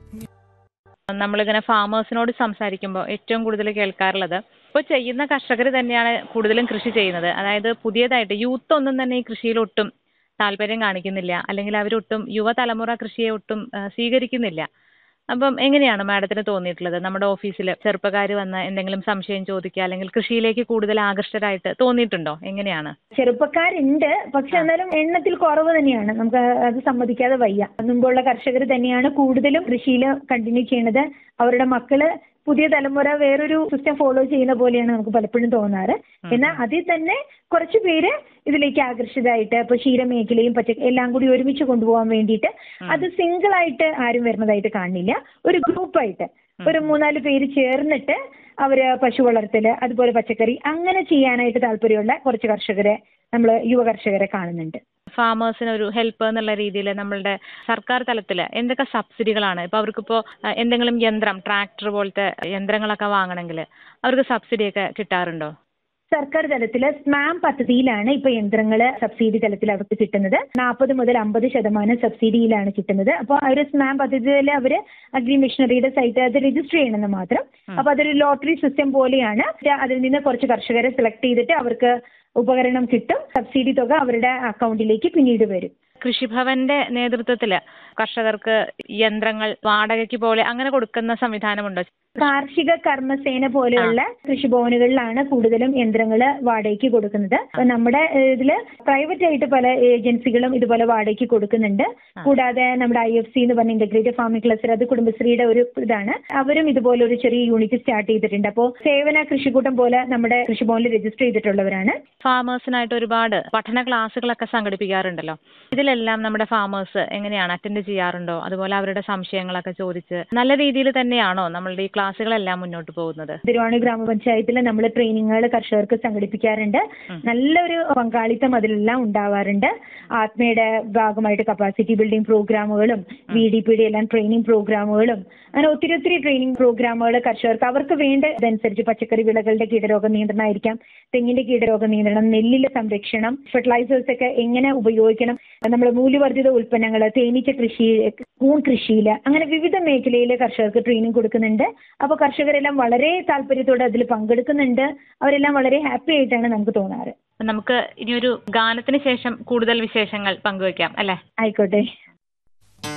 നമ്മളിങ്ങനെ ഫാമേഴ്സിനോട് സംസാരിക്കുമ്പോൾ ഏറ്റവും കൂടുതൽ കേൾക്കാറുള്ളത് ഇപ്പോൾ ചെയ്യുന്ന കർഷകർ തന്നെയാണ് കൂടുതലും കൃഷി ചെയ്യുന്നത് അതായത് പുതിയതായിട്ട് യൂത്ത് ഒന്നും തന്നെ ഈ കൃഷിയിൽ ഒട്ടും താല്പര്യം കാണിക്കുന്നില്ല അല്ലെങ്കിൽ അവരൊട്ടും യുവതലമുറ കൃഷിയെ ഒട്ടും ആ, സ്വീകരിക്കുന്നില്ല അപ്പം എങ്ങനെയാണ് മാഡത്തിന് തോന്നിയിട്ടുള്ളത് നമ്മുടെ ഓഫീസിൽ ചെറുപ്പക്കാർ വന്ന് എന്തെങ്കിലും സംശയം ചോദിക്കുക അല്ലെങ്കിൽ കൃഷിയിലേക്ക് കൂടുതൽ ആകർഷകരായിട്ട് തോന്നിയിട്ടുണ്ടോ എങ്ങനെയാണ് ചെറുപ്പക്കാരുണ്ട് പക്ഷെ എന്നാലും എണ്ണത്തിൽ കുറവ് തന്നെയാണ് നമുക്ക് അത് സമ്മതിക്കാതെ വയ്യ മുമ്പുള്ള കർഷകർ തന്നെയാണ് കൂടുതലും കൃഷിയിൽ കണ്ടിന്യൂ ചെയ്യണത് അവരുടെ മക്കള് പുതിയ തലമുറ വേറൊരു സിസ്റ്റം ഫോളോ ചെയ്യുന്ന പോലെയാണ് നമുക്ക് പലപ്പോഴും തോന്നാറ് എന്നാൽ അതിൽ തന്നെ കുറച്ച് പേര് ഇതിലേക്ക് ആകർഷിതരായിട്ട് ഇപ്പൊ ക്ഷീരമേഖലയും പച്ച എല്ലാം കൂടി ഒരുമിച്ച് കൊണ്ടുപോകാൻ വേണ്ടിയിട്ട് അത് സിംഗിൾ ആയിട്ട് ആരും വരുന്നതായിട്ട് കാണില്ല ഒരു ഗ്രൂപ്പായിട്ട് ഒരു മൂന്നാല് പേര് ചേർന്നിട്ട് അവര് പശു വളർത്തല് അതുപോലെ പച്ചക്കറി അങ്ങനെ ചെയ്യാനായിട്ട് താല്പര്യമുള്ള കുറച്ച് കർഷകരെ നമ്മൾ യുവ കർഷകരെ കാണുന്നുണ്ട് ഫാമേഴ്സിന് ഒരു ഹെൽപ്പ് എന്നുള്ള രീതിയിൽ നമ്മളുടെ സർക്കാർ തലത്തിൽ എന്തൊക്കെ സബ്സിഡികളാണ് ഇപ്പോൾ അവർക്കിപ്പോൾ അഹ്, എന്തെങ്കിലും യന്ത്രം ട്രാക്ടർ പോലത്തെ യന്ത്രങ്ങളൊക്കെ വാങ്ങണമെങ്കിൽ അവർക്ക് സബ്സിഡിയൊക്കെ കിട്ടാറുണ്ടോ സർക്കാർ തലത്തിൽ സ്മാം പദ്ധതിയിലാണ് ഇപ്പൊ യന്ത്രങ്ങൾ സബ്സിഡി തലത്തിൽ അവർക്ക് കിട്ടുന്നത് നാൽപ്പത് മുതൽ അമ്പത് ശതമാനം സബ്സിഡിയിലാണ് കിട്ടുന്നത് അപ്പോൾ അവർ സ്മാം പദ്ധതിയിൽ അവർ അഗ്രി മിഷനറിയുടെ സൈറ്റ് അത് രജിസ്റ്റർ ചെയ്യണമെന്ന് മാത്രം അപ്പോൾ അതൊരു ലോട്ടറി സിസ്റ്റം പോലെയാണ് അതിൽ നിന്ന് കുറച്ച് കർഷകരെ സെലക്ട് ചെയ്തിട്ട് അവർക്ക് ഉപകരണം കിട്ടും സബ്സിഡി തുക അവരുടെ അക്കൗണ്ടിലേക്ക് പിന്നീട് വരും കൃഷിഭവന്റെ നേതൃത്വത്തിൽ കർഷകർക്ക് യന്ത്രങ്ങൾ വാടകയ്ക്ക് പോലെ അങ്ങനെ കൊടുക്കുന്ന സംവിധാനമുണ്ടോ കാർഷിക കർമ്മസേന പോലെയുള്ള കൃഷിഭവനുകളിലാണ് കൂടുതലും യന്ത്രങ്ങൾ വാടകയ്ക്ക് കൊടുക്കുന്നത് അപ്പൊ നമ്മുടെ ഏഹ്, ഇതില് പ്രൈവറ്റ് ആയിട്ട് പല ഏജൻസികളും ഇതുപോലെ വാടകയ്ക്ക് കൊടുക്കുന്നുണ്ട് കൂടാതെ നമ്മുടെ ഐ എഫ് സി എന്ന് പറഞ്ഞ ഇന്റഗ്രേറ്റഡ് ഫാമിംഗ് ക്ലസ്റ്റർ അത് കുടുംബശ്രീയുടെ ഒരു ഇതാണ് അവരും ഇതുപോലെ ഒരു ചെറിയ യൂണിറ്റ് സ്റ്റാർട്ട് ചെയ്തിട്ടുണ്ട് അപ്പോൾ സേവന കൃഷിക്കൂട്ടം പോലെ നമ്മുടെ കൃഷിഭവനിൽ രജിസ്റ്റർ ചെയ്തിട്ടുള്ളവരാണ് ഫാമേഴ്സിനായിട്ട് ഒരുപാട് പഠന ക്ലാസ്സുകളൊക്കെ സംഘടിപ്പിക്കാറുണ്ടല്ലോ ഇതിലെല്ലാം നമ്മുടെ ഫാമേഴ്സ് എങ്ങനെയാണ് അറ്റൻഡ് ചെയ്യാറുണ്ടോ അതുപോലെ അവരുടെ സംശയങ്ങളൊക്കെ ചോദിച്ച് നല്ല രീതിയിൽ തന്നെയാണോ നമ്മളുടെ ഈ ക്ലാസ്സുകളെല്ലാം മുന്നോട്ട് പോകുന്നത് തിരുവാണി ഗ്രാമപഞ്ചായത്തിൽ നമ്മൾ ട്രെയിനിങ്ങുകൾ കർഷകർക്ക് സംഘടിപ്പിക്കാറുണ്ട് നല്ലൊരു പങ്കാളിത്തം അതിലെല്ലാം ഉണ്ടാവാറുണ്ട് ആത്മയുടെ ഭാഗമായിട്ട് കപ്പാസിറ്റി ബിൽഡിംഗ് പ്രോഗ്രാമുകളും വി ഡി പി ഡി എല്ലാം ട്രെയിനിങ് പ്രോഗ്രാമുകളും അങ്ങനെ ഒത്തിരി ഒത്തിരി ട്രെയിനിങ് പ്രോഗ്രാമുകൾ കർഷകർക്ക് അവർക്ക് വേണ്ട ഇതനുസരിച്ച് പച്ചക്കറി വിളകളുടെ കീടരോഗ നിയന്ത്രണമായിരിക്കാം തെങ്ങിന്റെ കീടരോഗ നിയന്ത്രണം നെല്ലിലെ സംരക്ഷണം ഫെർട്ടിലൈസേഴ്സ് ഒക്കെ എങ്ങനെ ഉപയോഗിക്കണം നമ്മൾ മൂല്യവർദ്ധിത ഉൽപ്പന്നങ്ങൾ തേനീച്ച കൃഷി കൂൺ കൃഷിയിൽ അങ്ങനെ വിവിധ മേഖലയിൽ കർഷകർക്ക് ട്രെയിനിങ് കൊടുക്കുന്നുണ്ട് അപ്പോൾ കർഷകരെല്ലാം വളരെ താല്പര്യത്തോടെ അതിൽ പങ്കെടുക്കുന്നുണ്ട് അവരെല്ലാം വളരെ ഹാപ്പി ആയിട്ടാണ് നമുക്ക് തോന്നാറ് നമുക്ക് ഇനിയൊരു ഗാനത്തിന് ശേഷം കൂടുതൽ വിശേഷങ്ങൾ പങ്കുവയ്ക്കാം അല്ലേ ആയിക്കോട്ടെ